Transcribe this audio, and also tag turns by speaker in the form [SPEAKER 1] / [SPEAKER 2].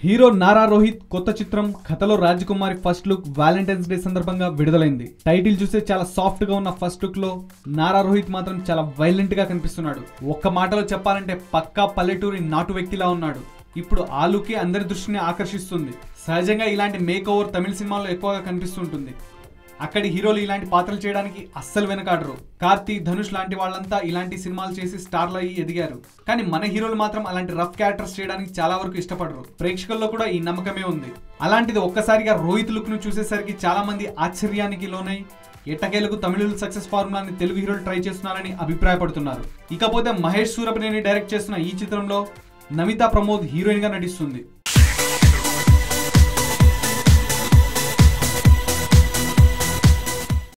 [SPEAKER 1] hero Nara Rohit కొత్త చిత్రం Kathalo Rajakumari first look Valentine's Day సందర్భంగా విడుదలైంది టైటిల్ చూస్తే చాలా సాఫ్ట్ గా ఉన్న ఫస్ట్ లుక్ లో నారా రోహిత్ మాత్రం చాలా వైలెంట్ గా కనిపిస్తున్నాడు ఒక్క మాటలో చెప్పాలంటే పక్కా పల్లెటూరి నాటు వ్యక్తిలా ఉన్నాడు ఇప్పుడు ఆ లుకే అందరి దృష్టిని ఆకర్షిస్తుంది సహజంగా ఇలాంటి మేక్ ఓవర్ తమిళ సినిమాల్లో ఎక్కువగా కనిపిస్తుంటుంది అక్కడి హీరోలు ఇలాంటి పాత్రలు చేయడానికి అస్సలు వెనకాడరు కార్తీ ధనుష్ లాంటి వాళ్ళంతా ఇలాంటి సినిమాలు చేసి స్టార్లు అయ్యి ఎదిగారు కానీ మన హీరోలు మాత్రం అలాంటి రఫ్ క్యారెక్టర్స్ చేయడానికి చాలా వరకు ఇష్టపడరు ప్రేక్షకుల్లో కూడా ఈ నమ్మకమే ఉంది అలాంటిది ఒక్కసారిగా రోహిత్ లుక్ ను చూసేసరికి చాలా మంది ఆశ్చర్యానికి లోనై ఎట్టకేలకు తమిళ సక్సెస్ ఫార్ములాని తెలుగు హీరోలు ట్రై చేస్తున్నారని అభిప్రాయపడుతున్నారు ఇకపోతే మహేష్ సూరపనేని డైరెక్ట్ చేస్తున్న ఈ చిత్రంలో నమితా ప్రమోద్ హీరోయిన్ గా నటిస్తుంది